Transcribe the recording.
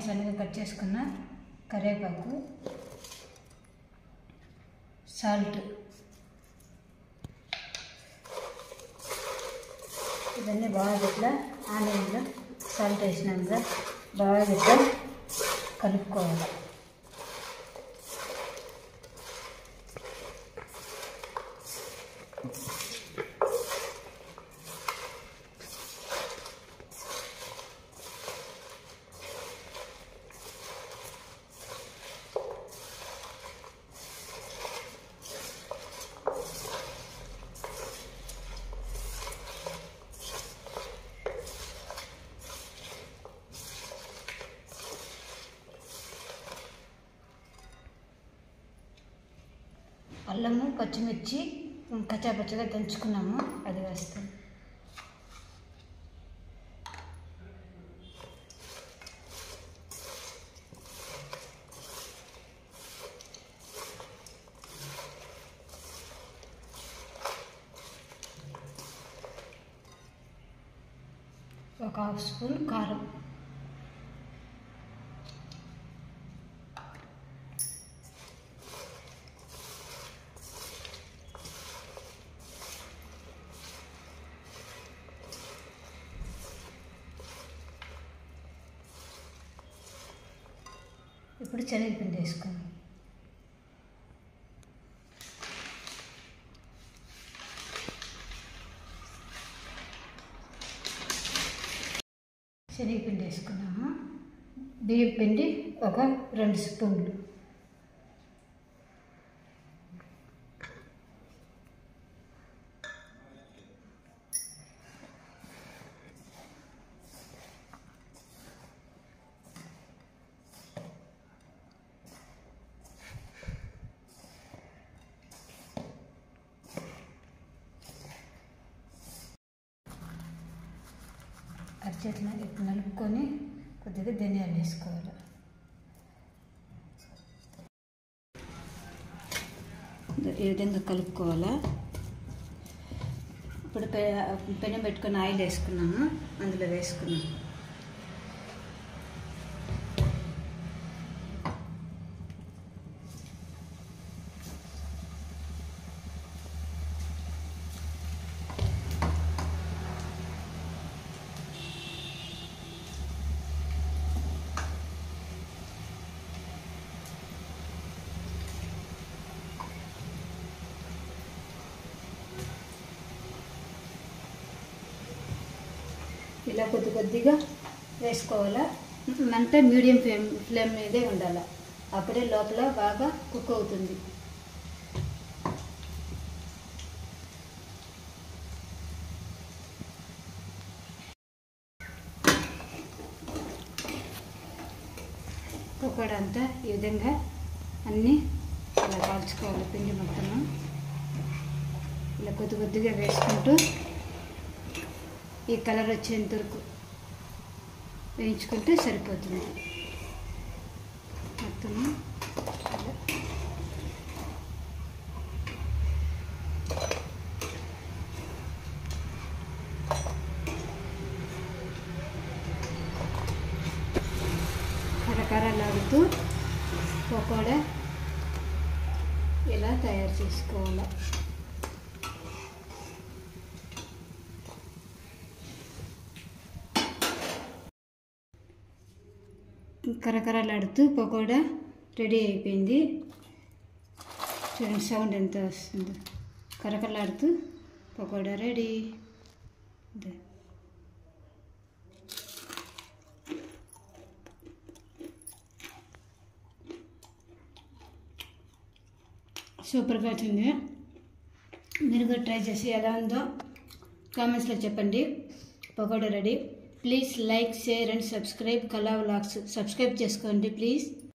సన్నగా కట్ చేసుకున్న కరివేపాకు సాల్ట్ ఇవన్నీ బాగా ఇట్లా ఆనియన్లో సాల్ట్ వేసినాక బాగా ఇట్లా కలుపుకోవాలి అల్లము పచ్చిమిర్చి కచ్చాపచ్చగా దంచుకున్నాము అది వేస్తాం ఒక హాఫ్ స్పూన్ కారం ఇప్పుడు శనగపిండి వేసుకోండి శనగపిండి వేసుకున్నాము బియ్యం పిండి ఒక రెండు స్పూన్లు అరిచేతిన ఇట్లా నలుపుకొని కొద్దిగా ధనియాలు వేసుకోవాలి ఈ విధంగా కలుపుకోవాలా ఇప్పుడు పె పెనం పెట్టుకొని ఆయిల్ వేసుకున్నాము అందులో వేసుకున్నాము ఇలా కొద్ది కొద్దిగా వేసుకోవాలా మంట మీడియం ఫ్లేమ్ ఫ్లేమ్ మీదే ఉండాలి అప్పుడే లోపల బాగా కుక్ అవుతుంది పకోడా అంతా ఈ విధంగా అన్నీ ఇలా కాల్చుకోవాలి పిండి మొత్తము ఇలా కొద్ది కొద్దిగా వేసుకుంటూ ఈ కలర్ వచ్చేంత వరకు వేయించుకుంటే సరిపోతుంది మొత్తము ఇలా. కరకరలాడుతూ పకోడా ఇలా తయారు చేసుకోవాలి కరకరలాడుతూ పకోడా రెడీ అయిపోయింది చూడండి సౌండ్ ఎంత వస్తుందో కరకరలాడుతూ పకోడా రెడీ ఇదే. సూపర్గా వచ్చింది మీరు కూడా ట్రై చేసి ఎలా ఉందో కామెంట్స్లో చెప్పండి pakoda ready please like share and subscribe Kala vlogs subscribe చేసుకోండి ప్లీజ్